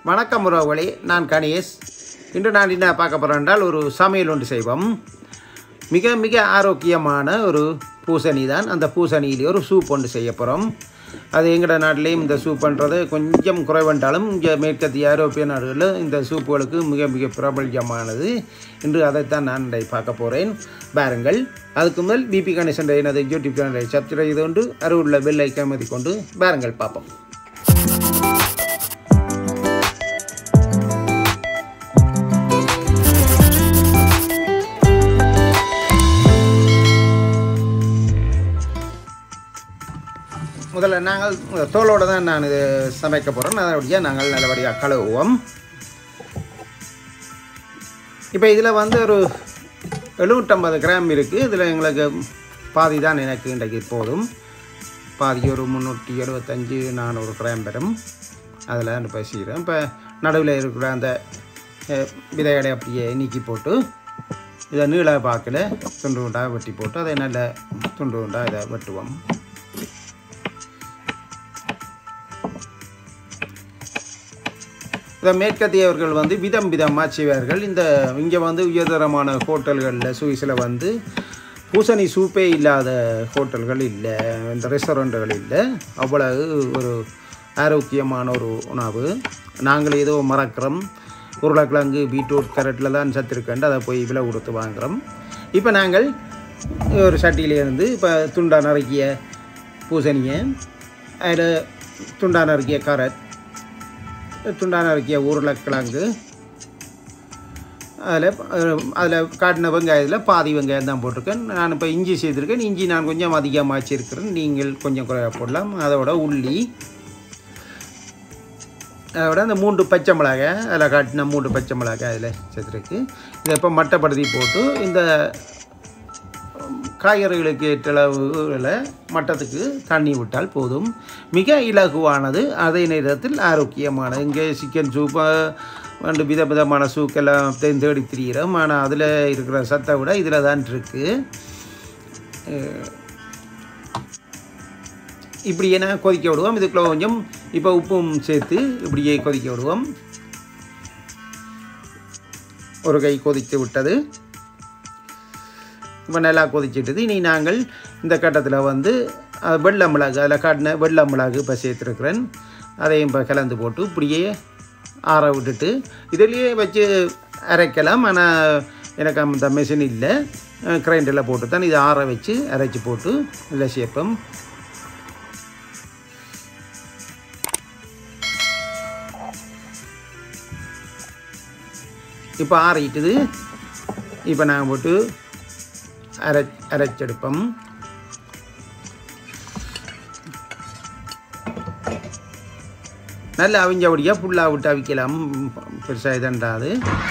வணக்கம் உறவுகளே நான் கணேஷ் இன்று நான் என்ன பார்க்க போகிறேன் என்றால் ஒரு சமையல் ஒன்று செய்வோம் மிக மிக ஆரோக்கியமான ஒரு பூசணி தான் அந்த பூசணியிலே ஒரு சூப் ஒன்று செய்ய போகிறோம் அது எங்கட நாட்டிலேயும் இந்த சூப் பண்ணுறது கொஞ்சம் குறைவென்றாலும் இங்கே மேற்கத்திய ஐரோப்பிய நாடுகளில் இந்த சூப்புகளுக்கு மிக மிக பிரபல்யமானது இன்று அதைத்தான் நான் இன்றை பார்க்க போகிறேன் பாருங்கள் அதுக்கு முதல் பிபி கணேசன் எனது யூடியூப் சேனலை சப்ஸ்கிரைப் செய்து கொண்டு அருவுள்ள பெல் ஐக்கான் மதி கொண்டு பாருங்கள் பார்ப்போம் முதல்ல நாங்கள் தோலோடு தான் நான் இது சமைக்க போகிறோம் நல்லபடியாக நாங்கள் நல்லபடியாக கழுவுவோம் இப்போ இதில் வந்து ஒரு எழுநூற்றம்பது கிராம் இருக்குது இதில் எங்களுக்கு பாதி தான் எனக்கு இன்றைக்கு போதும் பாதி ஒரு முந்நூற்றி எழுபத்தஞ்சு நானூறு கிராம் வரும் அதில் பேசிக்கிறேன் இப்போ நடுவில் இருக்கிற அந்த அஹ், விதையடை அப்படியே நீக்கி போட்டு இதை நீள பாக்கில் துண்டு உண்டாக வெட்டி போட்டு அதை நல்ல துண்டு உண்டாக இதை வெட்டுவோம் இந்த மேற்கத்தியவர்கள் வந்து விதம் விதமாக செய்வார்கள் இந்த இங்கே வந்து உயர்தரமான ஹோட்டல்களில் சுவிஸில் வந்து பூசணி சூப்பே இல்லாத ஹோட்டல்கள் இல்லை இந்த ரெஸ்டாரண்ட்டுகள் இல்லை அவ்வளவு ஒரு ஆரோக்கியமான ஒரு உணவு நாங்கள் ஏதோ மறக்கிறோம் உருளைக்கிழங்கு பீட்ரூட் கேரட்டில் தான் சத்து இருக்கேன்ட்டு அதை போய் விலை கொடுத்து வாங்குகிறோம் இப்போ நாங்கள் ஒரு சட்டியில இருந்து இப்போ துண்டா நறுக்கிய பூசணியை அதில் துண்டா நறுக்கிய கேரட் துண்டான இருக்கிய உருளைக்கிழங்கு அதில் அதில் காட்டின வெங்காயத்தில் பாதி வெங்காயம் தான் போட்டிருக்கேன் நான் இப்போ இஞ்சி செய்திருக்கேன் இஞ்சி நான் கொஞ்சம் அதிகமாக வச்சிருக்கிறேன் நீங்கள் கொஞ்சம் குறைவாக போடலாம் அதோட உள்ளி அதோட அந்த மூன்று பச்சை மிளகாய் அதில் காட்டின மூன்று பச்சை மிளகாய் அதில் சேர்த்துருக்கு இதை இப்போ மட்டைப்படுத்தி போட்டு இந்த காய்கறிகளுக்கு ஏற்ற அளவுல மட்டத்துக்கு தண்ணி விட்டால் போதும் மிக இலகுவானது அதே நேரத்தில் ஆரோக்கியமானது இங்கே சிக்கன் சூப் ரெண்டு வித விதமான சூக்கெல்லாம் தேடி தேடி திரிகிறோம் ஆனால் அதில் இருக்கிற சத்தை விட இதில் தான் இருக்குது இப்படி என்ன கொதிக்க விடுவோம் இதுக்குள்ள கொஞ்சம் இப்போ உப்பும் சேர்த்து இப்படியே கொதிக்க விடுவோம் ஒரு கை கொதித்து விட்டது இப்போ நல்லா கொதிச்சிட்டது இனி நாங்கள் இந்த கட்டத்தில் வந்து அஹ், வெள்ளை மிளகு அதில் காட்டின வெள்ளை மிளகு இப்போ சேர்த்துருக்குறேன் அதையும் இப்போ கலந்து போட்டு இப்படியே ஆற விட்டுட்டு இதுலேயே வச்சு அரைக்கலாம் ஆனால் எனக்கு அந்த மெஷின் இல்லை கிரைண்டரில் போட்டு தான் இதை ஆற வச்சு அரைச்சி போட்டு இல்லை சேர்ப்போம் இப்போ ஆறிட்டுது இப்போ நாங்கள் போட்டு அரை அரைச்செடுப்போம் நல்ல அவிஞ்சபடியாக ஃபுல்லாக விட்டு அவிக்கலாம் பெருசாக இதண்டாது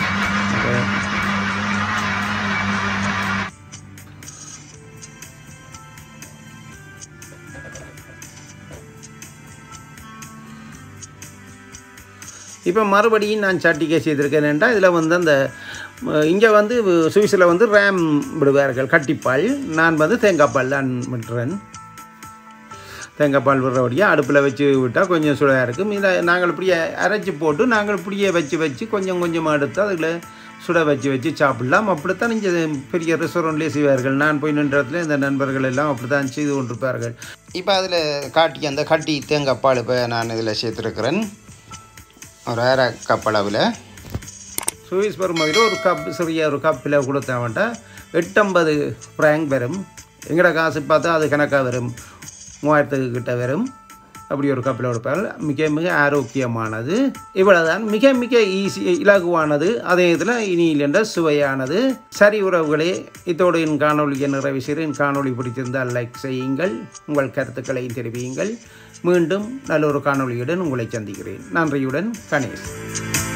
இப்போ மறுபடியும் நான் சட்டிக்கை செய்திருக்கேன் என்றால் இதில் வந்து அந்த இங்கே வந்து சுவிஸில் வந்து ரேம் விடுவார்கள் கட்டிப்பால் நான் வந்து தேங்காய்ப்பால் தான் விட்டுறேன் தேங்காய்ப்பால் விடுறபடியாக அடுப்பில் வச்சு விட்டால் கொஞ்சம் சுடாக இருக்கும் இதில் நாங்கள் இப்படியே அரைச்சி போட்டு நாங்கள் இப்படியே வச்சு வச்சு கொஞ்சம் கொஞ்சமாக எடுத்து அதில் சுட வச்சு வச்சு சாப்பிடலாம் அப்படித்தான் இங்கே பெரிய ரெஸ்டாரண்ட்லேயே செய்வார்கள் நான் போய் நின்ற இடத்துல இந்த நண்பர்கள் எல்லாம் அப்படி தான் செய்து கொண்டிருப்பார்கள் இப்போ அதில் காட்டி அந்த கட்டி தேங்காய்ப்பால் இப்போ நான் இதில் சேர்த்துருக்கிறேன் ஒரு அரை கப் அளவில் சுவிஸ் பெருமதியில் ஒரு கப் சிறிய ஒரு கப்பில் கொடுத்தாவன்ட்டா எட்டம்பது ஃப்ராங்க் வரும் எங்கட காசு பார்த்தா அது கணக்காக வரும் மூவாயிரத்துக்கு கிட்ட வரும் அப்படி ஒரு கப்பில் கொடுப்பாங்க மிக மிக ஆரோக்கியமானது இவ்வளவுதான் மிக மிக ஈஸி இலகுவானது அதே இதில் இனியிலென்ற சுவையானது சரி உறவுகளே இதோடு என் காணொலியை நிறைவு செய்து என் காணொளி பிடித்திருந்தால் லைக் செய்யுங்கள் உங்கள் கருத்துக்களை தெரிவியுங்கள் மீண்டும் நல்ல ஒரு காணொளியுடன் உங்களை சந்திக்கிறேன் நன்றியுடன் கணேஷ்